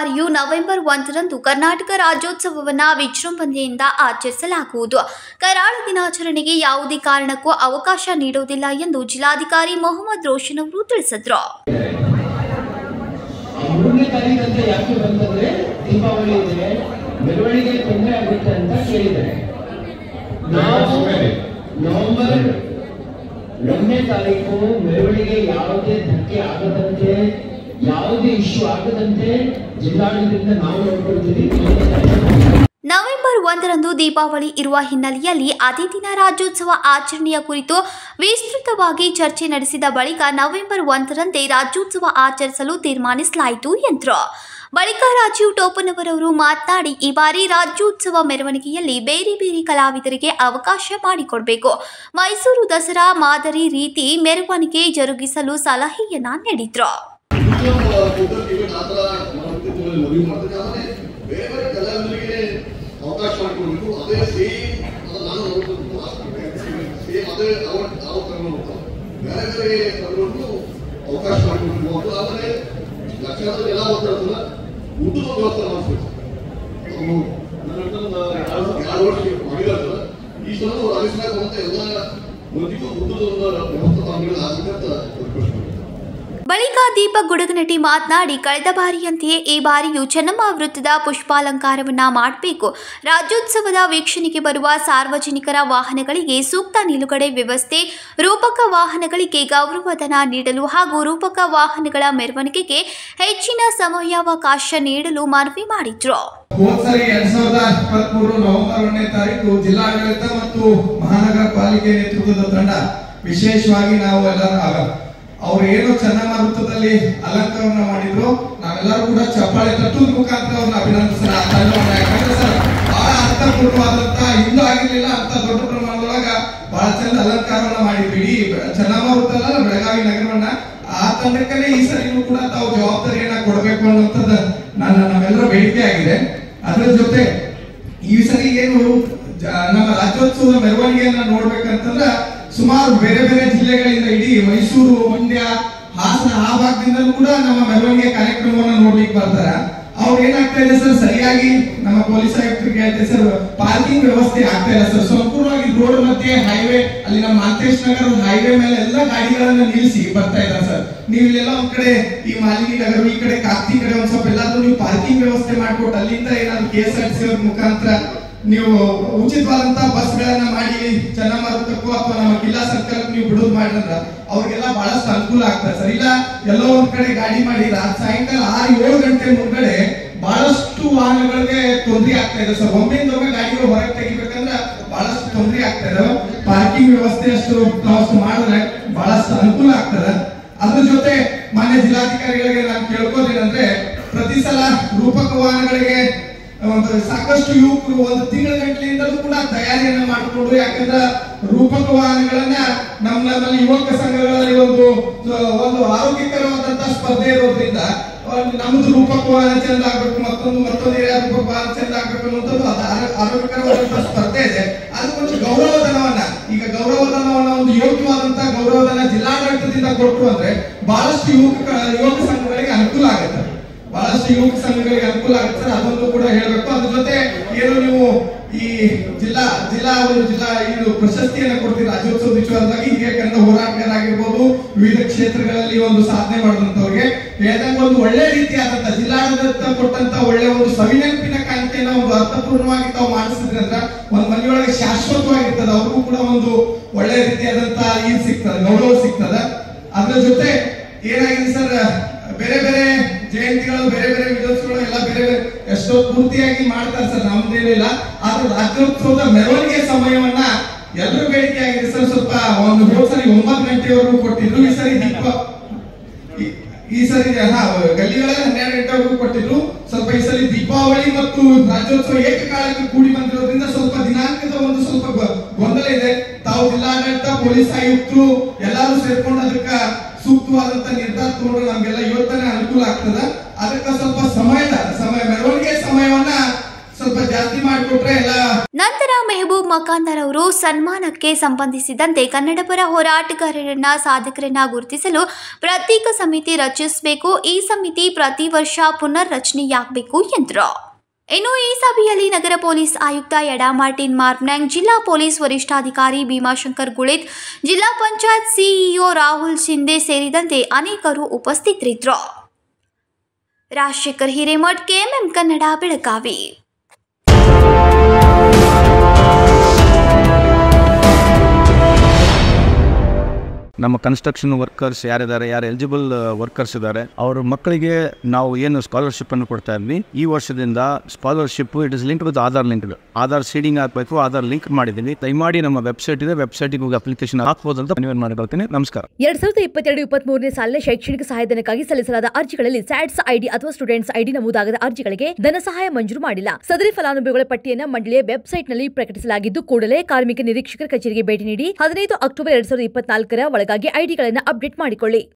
ಬಾರಿಯೂ ನವೆಂಬರ್ ಒಂದರಂದು ಕರ್ನಾಟಕ ರಾಜ್ಯೋತ್ಸವವನ್ನು ವಿಜೃಂಭಣೆಯಿಂದ ಆಚರಿಸಲಾಗುವುದು ಕರಾಳ ದಿನಾಚರಣೆಗೆ ಯಾವುದೇ ಕಾರಣಕ್ಕೂ ಅವಕಾಶ ನೀಡುವುದಿಲ್ಲ ಎಂದು ಜಿಲ್ಲಾಧಿಕಾರಿ ಮೊಹಮ್ಮದ್ ರೋಷನ್ ಅವರು ತಿಳಿಸಿದರು ಆ ಮೂರನೇ ತಾರೀಕು ಅಂತ ಯಾಕೆ ಬಂತಂದ್ರೆ ದೀಪಾವಳಿ ಇದೆ ಮೆರವಣಿಗೆ ತೊಂದರೆ ಆಗುತ್ತೆ ಅಂತ ಕೇಳಿದ್ದಾರೆ ನಾವು ನವೆಂಬರ್ ಒಂದನೇ ತಾರೀಕು ಮೆರವಣಿಗೆ ಯಾವುದೇ ಧಕ್ಕೆ ಆಗದಂತೆ ಯಾವುದೇ ಇಶ್ಯೂ ಆಗದಂತೆ ಜಿಲ್ಲಾಡಳಿತದಿಂದ ನಾವು ನೋಡ್ಕೊಳ್ತೀವಿ ಒಂದನೇ ತಾರೀಕು ನವೆಂಬರ್ ಒಂದರಂದು ದೀಪಾವಳಿ ಇರುವ ಹಿನ್ನೆಲೆಯಲ್ಲಿ ಅದೇ ದಿನ ರಾಜ್ಯೋತ್ಸವ ಆಚರಣೆಯ ಕುರಿತು ವಿಸ್ತೃತವಾಗಿ ಚರ್ಚೆ ನಡೆಸಿದ ಬಳಿಕ ನವೆಂಬರ್ ಒಂದರಂದೇ ರಾಜ್ಯೋತ್ಸವ ಆಚರಿಸಲು ತೀರ್ಮಾನಿಸಲಾಯಿತು ಎಂದರು ಬಳಿಕ ರಾಜೀವ್ ಟೋಪನವರವರು ಮಾತನಾಡಿ ಈ ಬಾರಿ ರಾಜ್ಯೋತ್ಸವ ಮೆರವಣಿಗೆಯಲ್ಲಿ ಬೇರೆ ಬೇರೆ ಕಲಾವಿದರಿಗೆ ಅವಕಾಶ ಮಾಡಿಕೊಡಬೇಕು ಮೈಸೂರು ದಸರಾ ಮಾದರಿ ರೀತಿ ಮೆರವಣಿಗೆ ಜರುಗಿಸಲು ಸಲಹೆಯನ್ನ ನೀಡಿದ್ರು ಟಿಕೆಟ್ ಆ ಥರ ಮಾಡ್ತಿದ್ವಿ ಮದುವೆ ಮಾಡ್ತಿದ್ದೆ ಆದರೆ ಬೇರೆ ಬೇರೆ ಕಲಾವಿದರಿಗೆ ಅವಕಾಶ ಮಾಡಿಕೊಡ್ಬೇಕು ಅದೇ ಸೇಮ್ ಅದು ನಾನು ಸೇಮ್ ಅದೇ ಅವ್ರ ಅವ್ರ ತಗೊಂಡು ಬೇರೆ ಬೇರೆ ತಗೊಂಡು ಅವಕಾಶ ಮಾಡಿಕೊಡ್ಬೇಕು ಅಂತ ಆದರೆ ಲಕ್ಷಾಂತರ ಜನ ಬರ್ತಾರಲ್ಲ ಊಟದ ವ್ಯವಸ್ಥೆ ಮಾಡಿಸ್ಬೇಕು ಅವ್ರು ನನ್ನ ಹತ್ರ ಎರಡು ವರ್ಷ ಮಾಡಿದಾರಲ್ಲ ಈ ಸಲ ಅವ್ರು ಅಳಿಸ್ಬೇಕು ಅಂತ ಎಲ್ಲ ಮಂದಿಗೂ ಊಟದ ಒಂದು ವ್ಯವಸ್ಥೆ ತಗೊಂಡು ಆಗ್ಬೇಕಂತ ರಿಕ್ವೆಸ್ಟ್ ಮಾಡ್ತೀನಿ ಬಳಿಕ ದೀಪಕ್ ಗುಡಗನಟಿ ಮಾತನಾಡಿ ಕಳೆದ ಬಾರಿಯಂತೆಯೇ ಈ ಬಾರಿಯೂ ಚೆನ್ನಮ್ಮ ವೃತ್ತದ ಪುಷ್ಪಾಲಂಕಾರವನ್ನ ಮಾಡಬೇಕು ರಾಜ್ಯೋತ್ಸವದ ವೀಕ್ಷಣೆಗೆ ಬರುವ ಸಾರ್ವಜನಿಕರ ವಾಹನಗಳಿಗೆ ಸೂಕ್ತ ನಿಲುಗಡೆ ವ್ಯವಸ್ಥೆ ರೂಪಕ ವಾಹನಗಳಿಗೆ ಗೌರವಧನ ನೀಡಲು ಹಾಗೂ ರೂಪಕ ವಾಹನಗಳ ಮೆರವಣಿಗೆಗೆ ಹೆಚ್ಚಿನ ಸಮಯಾವಕಾಶ ನೀಡಲು ಮನವಿ ಮಾಡಿದ್ರು ಹೋದ್ ಸರಿ ಎರಡ್ ಸಾವಿರದ ಇಪ್ಪತ್ಮೂರು ನವೆಂಬರ್ ಒಂದನೇ ತಾರೀಕು ಜಿಲ್ಲಾಡಳಿತ ಮತ್ತು ಮಹಾನಗರ ಪಾಲಿಕೆ ನೇತೃತ್ವದ ತಂಡ ವಿಶೇಷವಾಗಿ ನಾವು ಎಲ್ಲರೂ ಅವ್ರು ಏನು ಚೆನ್ನಮ್ಮ ವೃತ್ತದಲ್ಲಿ ಅಲಂಕಾರವನ್ನ ಮಾಡಿದ್ರು ನಾವೆಲ್ಲರೂ ಕೂಡ ಚಪ್ಪಾಳೆ ತಟ್ಟುವ ಮುಖಾಂತರ ಅವ್ರನ್ನ ಅಭಿನಂದಿಸೋಣ ಆ ತಂಡವನ್ನ ಯಾಕಂದ್ರೆ ಸರ್ ಬಹಳ ಅರ್ಥಪೂರ್ಣವಾದಂತ ಹಿಂದೂ ಆಗಿರ್ಲಿಲ್ಲ ಅಂತ ದೊಡ್ಡ ಪ್ರಮಾಣದೊಳಗ ಬಹಳ ಚಂದ ಅಲಂಕಾರವನ್ನ ಮಾಡಿದ್ವಿ ಇಡೀ ಚೆನ್ನಮ್ಮ ವೃತ್ತ ಅಲ್ಲ ಬೆಳಗಾವಿ ನಗರವನ್ನ ಆ ತಂಡಕ್ಕನೇ ಈ ಸರಿನೂ ಕೂಡ ತಾವು ಜವಾಬ್ದಾರಿಯನ್ನ ಕೊಡಬೇಕು ಅನ್ನುವಂಥದ್ದು ನನ್ನ ನಮ್ಮೆಲ್ಲರ ಬೇಡಿಕೆ ಆಗಿದೆ ಅದರ ಜೊತೆ ಈ ಸರಿ ಏನು ಜ- ನಮ್ಮ ರಾಜ್ಯೋತ್ಸವದ ಮೆರವಣಿಗೆಯನ್ನ ನೋಡ್ಬೇಕಂತಂದ್ರ ಸುಮಾರು ಬೇರೆ ಬೇರೆ ಜಿಲ್ಲೆಗಳಿಂದ ಇಡೀ ಮೈಸೂರು ಮಂಡ್ಯ ಹಾಸನ ಆ ಭಾಗದಿಂದಲೂ ಕೂಡ ನಮ್ಮ ಮೆರವಣಿಗೆ ಕಾರ್ಯಕ್ರಮವನ್ನ ನೋಡ್ಲಿಕ್ಕೆ ಬರ್ತಾರ ಅವ್ರು ಏನಾಗ್ತಾ ಇದೆ ಸರ್ ಸರಿಯಾಗಿ ನಮ್ಮ ಪೊಲೀಸ್ ಆಯುಕ್ತರಿಗೆ ಹೇಳ್ತೇವೆ ಸರ್ ಪಾರ್ಕಿಂಗ್ ವ್ಯವಸ್ಥೆ ಆಗ್ತಾ ಇಲ್ಲ ಸರ್ ಸಂಪೂರ್ಣವಾಗಿ ರೋಡ್ ಮಧ್ಯೆ ಹೈವೇ ಅಲ್ಲಿ ನಮ್ಮ ಮಾಂತೇಶ್ ನಗರ ಹೈವೇ ಮೇಲೆ ಎಲ್ಲ ಗಾಡಿಗಳನ್ನ ನಿಲ್ಲಿಸಿ ಬರ್ತಾ ಇದ್ದಾರೆ ಸರ್ ನೀವು ಇಲ್ಲೆಲ್ಲ ಒಂದ್ ಕಡೆ ಈ ಮಾಲಿನಿ ನಗರ ಈ ಕಡೆ ಕಾಫಿ ಕಡೆ ಒಂದ್ ಸ್ವಲ್ಪ ಎಲ್ಲಾದ್ರೂ ನೀವು ಪಾರ್ಕಿಂಗ್ ವ್ಯವಸ್ಥೆ ಮಾಡ್ಕೊಟ್ಟು ಅಲ್ಲಿಂದ ಏನಾದ್ರು ಕೆ ಎಸ್ ಆರ್ ಸಿ ಅವ್ರ ಮುಖಾಂತರ ನೀವು ಉಚಿತವಾದಂತಹ ಬಸ್ ಗಳನ್ನ ಮಾಡಿ ಚೆನ್ನಮ್ಮ ವೃತ್ತಕ್ಕೂ ಅಥವಾ ನಮ್ಮ ಕಿಲ್ಲಾ ಸರ್ಕಲ್ ನೀವು ಬಿಡೋದು ಮಾಡಿದ್ರ ಅವ್ರಿಗೆಲ್ಲ ಬಹಳಷ್ಟು ಅನುಕೂಲ ಆಗ್ತದೆ ಸರ್ ಇಲ್ಲ ಎಲ್ಲೋ ಒಂದ್ ಕಡೆ ಗಾಡಿ ಮಾಡಿ ರಾತ್ ಸಾಯಂಕಾಲ ಆರು ಏಳು ಗಂಟೆ ಮುಂದ್ಗಡೆ ಬಹಳಷ್ಟು ವಾಹನಗಳಿಗೆ ತೊಂದರೆ ಆಗ್ತಾ ಇದೆ ಸರ್ ಒಮ್ಮೆಯಿಂದ ಒಮ್ಮೆ ಗಾಡಿಗಳು ಹೊರಗೆ ತೆಗಿಬೇಕಂದ್ರೆ ಬಹಳಷ್ಟು ತೊಂದರೆ ಆಗ್ತಾ ಇದೆ ಪಾರ್ಕಿಂಗ್ ವ್ಯವಸ್ಥೆ ಅಷ್ಟು ನಾವು ಅಷ್ಟು ಮಾಡಿದ್ರೆ ಬಹಳಷ್ಟು ಅನುಕೂಲ ಆಗ್ತದೆ ಅದ್ರ ಜೊತೆ ಮಾನ್ಯ ಜಿಲ್ಲಾಧಿಕಾರಿಗಳಿಗೆ ನಾನು ಕೇಳ್ಕೋದೇನಂದ್ರೆ ಪ್ರತಿ ಸಲ ರೂಪಕ ವಾಹನಗಳಿಗೆ ಒಂದು ಸಾಕಷ್ಟು ಯುವಕರು ಒಂದು ತಿಂಗಳ ಗಂಟಲಿಂದಲೂ ಕೂಡ ತಯಾರಿಯನ್ನ ಮಾಡಿಕೊಂಡು ಯಾಕಂದ್ರೆ ರೂಪಕ ವಾಹನಗಳನ್ನ ನಮ್ಮ ನಮ್ಮಲ್ಲಿ ಯುವಕ ಸಂಘಗಳಲ್ಲಿ ಒಂದು ಒಂದು ಆರೋಗ್ಯಕರವಾದಂತಹ ಸ್ಪರ್ಧೆ ಇರೋದ್ರಿಂದ ಒಂದು ನಮ್ದು ರೂಪಕ ವಾಹನ ಚಂದ ಆಗ್ಬೇಕು ಮತ್ತೊಂದು ಮತ್ತೊಂದು ಏರಿಯಾ ರೂಪಕ ವಾಹನ ಚಂದ ಆಗ್ಬೇಕು ಅನ್ನುವಂಥದ್ದು ಅದು ಆರೋ- ಆರೋಗ್ಯಕರವಾದಂತಹ ಸ್ಪರ್ಧೆ ಇದೆ ಅದಕ್ಕೊಂದು ಗೌರವಧನವನ್ನ ಈಗ ಗೌರವಧನವನ್ನ ಒಂದು ಯೋಗ್ಯವಾದಂತಹ ಗೌರವಧನ ಜಿಲ್ಲಾಡಳಿತದಿಂದ ಕೊಟ್ಟರು ಅಂದ್ರೆ ಬಹಳಷ್ಟು ಯುವಕ ಯುವಕ ಸಂಘಗಳಿಗೆ ಅನುಕೂಲ ಆಗುತ್ತೆ ಬಹಳಷ್ಟು ಯುವಕ ಸಂಘಗಳಿಗೆ ಅನುಕೂಲ ಆಗುತ್ತೆ ಸರ್ ಅದೊಂದು ಕೂಡ ಹೇಳಬೇಕು ಅದ್ರ ಜೊತೆ ಏನು ನೀವು ಈ ಜಿಲ್ಲಾ ಜಿಲ್ಲಾ ಒಂದು ಜಿಲ್ಲಾ ಇದು ಪ್ರಶಸ್ತಿಯನ್ನ ಕೊಡ್ತೀರಿ ರಾಜ್ಯೋತ್ಸವ ವಿಚಾರವಾಗಿ ಹಿರಿಯ ಕನ್ನಡ ಹೋರಾಟಗಾರರಾಗಿರ್ಬೋದು ವಿವಿಧ ಕ್ಷೇತ್ರಗಳಲ್ಲಿ ಒಂದು ಸಾಧನೆ ಮಾಡಿದಂತವ್ರಿಗೆ ಹೇಳ್ದಂಗೆ ಒಂದು ಒಳ್ಳೆ ರೀತಿಯಾದಂತ ಜಿಲ್ಲಾಡಳಿತ ಕೊಟ್ಟಂತ ಒಳ್ಳೆ ಒಂದು ಸವಿನೆನಪಿನ ಕಾಣಿಕೆಯನ್ನ ಒಂದು ಅರ್ಥಪೂರ್ಣವಾಗಿ ತಾವು ಮಾಡಿಸಿದ್ರಿ ಅಂದ್ರೆ ಒಂದು ಮನೆಯೊಳಗೆ ಶಾಶ್ವತವಾಗಿರ್ತದೆ ಅವ್ರಿಗೂ ಕೂಡ ಒಂದು ಒಳ್ಳೆ ರೀತಿಯಾದಂತ ಇದು ಸಿಗ್ತದೆ ಗೌರವ ಸಿಗ್ತದೆ ಅದ್ರ ಜೊತೆ ಏನಾಗಿದೆ ಸರ್ ಬೇರೆ ಬೇರೆ ಜಯಂತಿಗಳು ಬೇರೆ ಬೇರೆ ವಿಧಾನಸಭೆಗಳು ಎಲ್ಲ ಬೇರೆ ಬೇರೆ ಎಷ್ಟೋ ಪೂರ್ತಿಯಾಗಿ ಮಾಡ್ತಾರೆ ಸರ್ ನಮ್ದೇನಿಲ್ಲ ಆದ್ರೆ ರಾಜ್ಯೋತ್ಸವದ ಮೆರವಣಿಗೆ ಸಮಯವನ್ನ ಎಲ್ಲರೂ ಬೇಡಿಕೆ ಆಗಿದೆ ಸರ್ ಸ್ವಲ್ಪ ಒಂದು ಹೋದ್ ಸರಿ ಒಂಬತ್ತು ಗಂಟೆವರೆಗೂ ಕೊಟ್ಟಿದ್ರು ಈ ಸರಿ ದೀಪ ಈ- ಈ ಸರಿ ಹಾ ಗಲ್ಲಿಗಳಲ್ಲಿ ಹನ್ನೆರಡು ಗಂಟೆವರೆಗೂ ಕೊಟ್ಟಿದ್ರು ಸ್ವಲ್ಪ ಈ ಸರಿ ದೀಪಾವಳಿ ಮತ್ತು ರಾಜ್ಯೋತ್ಸವ ಏಕಕಾಲಕ್ಕೆ ಕೂಡಿ ಬಂದಿರೋದ್ರಿಂದ ಸ್ವಲ್ಪ ದಿನಾಂಕದ ಒಂದು ಸ್ವಲ್ಪ ಗೊ- ಗೊಂದಲ ಇದೆ ತಾವು ಜಿಲ್ಲಾಡಳಿತ ಪೊಲೀಸ್ ಆಯುಕ್ತರು ಎಲ್ಲರೂ ಸೇರ್ಕೊಂಡು ಅದಕ್ಕ ಸೂಕ್ತವಾದಂತ ನಿರ್ಧಾರ ತಗೊಂಡ್ರೆ ನಮ್ಗೆಲ್ಲ ಇವತ್ತನೇ ಅನುಕೂಲ ಆಗ್ತದ ಅದಕ್ಕೆ ಸ್ವಲ್ಪ ಸಮಯದ ಸಮಯ ಮೆರವಣಿಗೆ ಸಮಯವನ್ನ ಸ್ವಲ್ಪ ಜಾಸ್ತಿ ಮಾಡಿಕೊಟ್ರೆ ಎಲ್ಲ ನಂತರ ಮೆಹಬೂಬ್ ಮಕಾಂದರ್ ಅವರು ಸನ್ಮಾನಕ್ಕೆ ಸಂಬಂಧಿಸಿದಂತೆ ಕನ್ನಡಪರ ಹೋರಾಟಗಾರರನ್ನ ಸಾಧಕರನ್ನ ಗುರುತಿಸಲು ಪ್ರತ್ಯೇಕ ಸಮಿತಿ ರಚಿಸಬೇಕು ಈ ಸಮಿತಿ ಪ್ರತಿ ವರ್ಷ ಪುನರ್ ರಚನೆಯಾಗಬೇಕು ಎಂದರು ಇನ್ನು ಈ ಸಭೆಯಲ್ಲಿ ನಗರ ಪೊಲೀಸ್ ಆಯುಕ್ತ ಯಡಾ ಮಾರ್ಟಿನ್ ಮಾರ್ಮ್ನಾಂಗ್ ಜಿಲ್ಲಾ ಪೊಲೀಸ್ ವರಿಷ್ಠಾಧಿಕಾರಿ ಭೀಮಾಶಂಕರ್ ಗುಳಿತ್ ಜಿಲ್ಲಾ ಪಂಚಾಯತ್ ಸಿಇಒ ರಾಹುಲ್ ಶಿಂದೆ ಸೇರಿದಂತೆ ಅನೇಕರು ಉಪಸ್ಥಿತರಿದ್ದರು ರಾಜಶೇಖರ್ ಹಿರೇಮಠ್ ಕೆಎಂಎಂ ಕನ್ನಡ ಬೆಳಗಾವಿ ನಮ್ಮ ಕನ್ಸ್ಟ್ರಕ್ಷನ್ ವರ್ಕರ್ಸ್ ಯಾರಿದ್ದಾರೆ ಯಾರು ಎಲಿಜಿಬಲ್ ವರ್ಕರ್ಸ್ ಇದ್ದಾರೆ ಅವ್ರ ಮಕ್ಕಳಿಗೆ ನಾವು ಏನು ಸ್ಕಾಲರ್ಶಿಪ್ ಅನ್ನು ಕೊಡ್ತಾ ಇದ್ವಿ ಈ ವರ್ಷದಿಂದ scholarship it is link with Aadhaar link Aadhaar seeding ಹಾಕಬೇಕು ಆಧಾರ್ ಲಿಂಕ್ ಮಾಡಿದ್ದೀನಿ ದಯಮಾಡಿ ನಮ್ಮ ವೆಬ್ಸೈಟ್ ಇದೆ ವೆಬ್ಸೈಟಿಗೆ ಹೋಗಿ ಅಪ್ಲಿಕೇಶನ್ ಹಾಕ್ಬೋದು ಅಂತ ಮನವಿ ಮಾಡಿಕೊಳ್ತೀನಿ ನಮಸ್ಕಾರ ಎರಡ್ ಸಾವಿರದ ಇಪ್ಪತ್ತೆರಡು ಇಪ್ಪತ್ತ್ ಮೂರನೇ ಸಾಲಿನ ಶೈಕ್ಷಣಿಕ ಸಹಾಯಧನಕ್ಕಾಗಿ ಸಲ್ಲಿಸಲಾದ ಅರ್ಜಿಗಳಲ್ಲಿ ಸ್ಯಾಟ್ಸ್ ಐಡಿ ಅಥವಾ ಸ್ಟೂಡೆಂಟ್ಸ್ ಐಡಿ ನಮೂದಾಗದ ಅರ್ಜಿಗಳಿಗೆ ಧನ ಸಹಾಯ ಮಂಜೂರು ಮಾಡಿಲ್ಲ ಸದರಿ ಫಲಾನುಭವಿಗಳ ಪಟ್ಟಿಯನ್ನು ಮಂಡಳಿಯ ವೆಬ್ಸೈಟ್ನಲ್ಲಿ ಪ್ರಕಟಿಸಲಾಗಿದ್ದು ಕೂಡಲೇ ಕಾರ್ಮಿಕ ನಿರೀಕ್ಷಕರ ಕಚೇರಿಗೆ ಭೇಟಿ ನೀಡಿ ಹದಿನೈದು ಅಕ್ಟೋಬರ್ ಎರಡ್ ಸಾವಿರದ ಇಪ್ಪತ್ನಾಲ್ಕರ ಒಳಗಾಗಿ ಐಡಿಗಳನ್ನು ಅಪ್ಡೇಟ್ ಮಾಡಿಕೊಳ್ಳಿ